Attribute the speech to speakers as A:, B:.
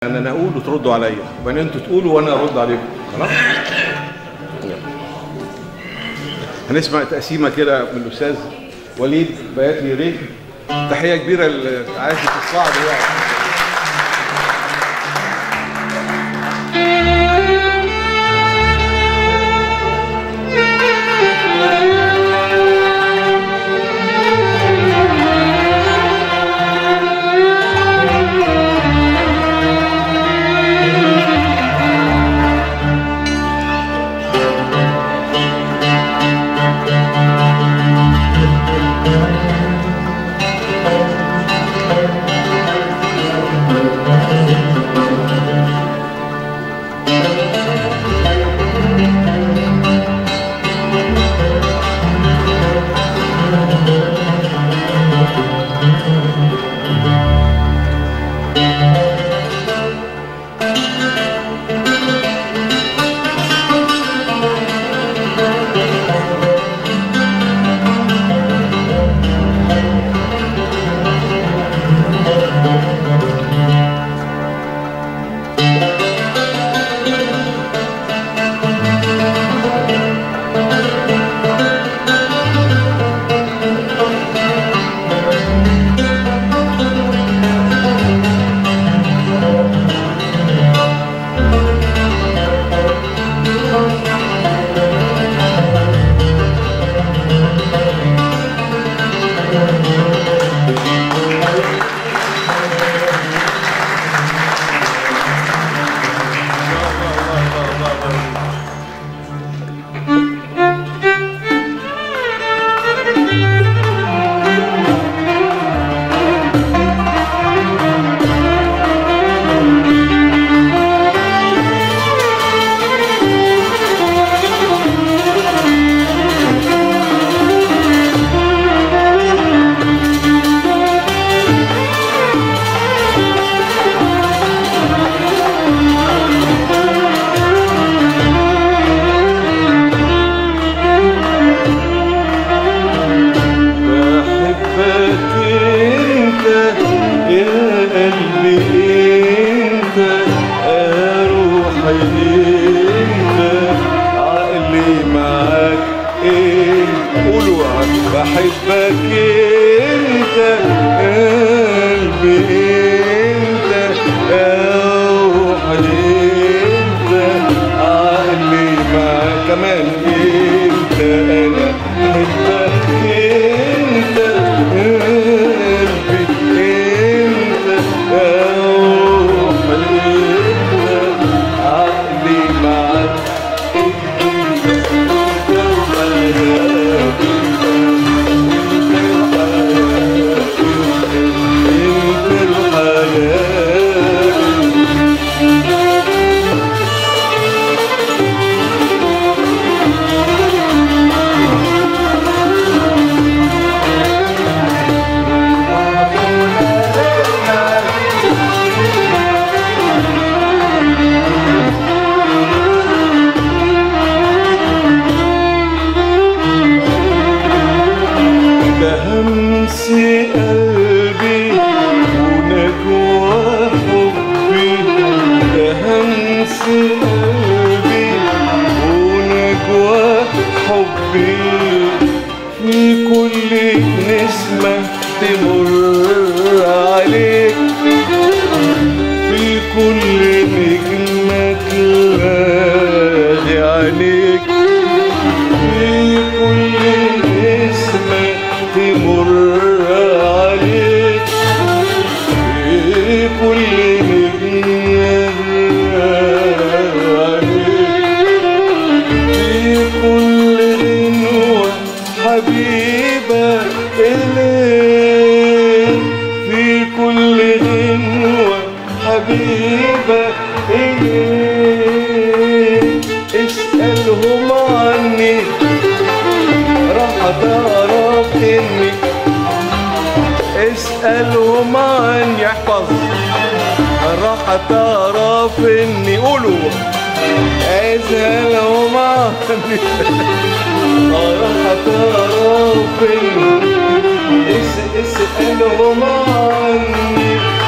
A: ان انا اقول وتردوا عليا وبعدين انتوا تقولوا وانا ارد عليكم خلاص يلا. هنسمع تقسيمه كده من الاستاذ وليد بيات لي ريك تحيه كبيره لعازف الصعب يعني
B: بحبك انت يا قلبي انت يا روحي انت عقلي معاك انت قولوا بحبك انت يا قلبي انت يا روحي انت عقلي معاك كمان انت انا بحبك انت قلبي انت يا روحي انت عقلي معاك انت الحياه ده همس قلبي ونجوى حبي ده همس قلبي ونجوى حبي في كل نسمة تمر عليك في كل نجمة تلاقي عليك في كل نسمة تمر عليك في كل نجمة عليك في كل غنوة حبيبة إليك في كل غنوة حبيبة إليك اسألهم عني راح تعرف إني اسألهم عني احفظ راح تعرف إني قولوا اسألهم عني راح تعرف إني اس اسألهم عني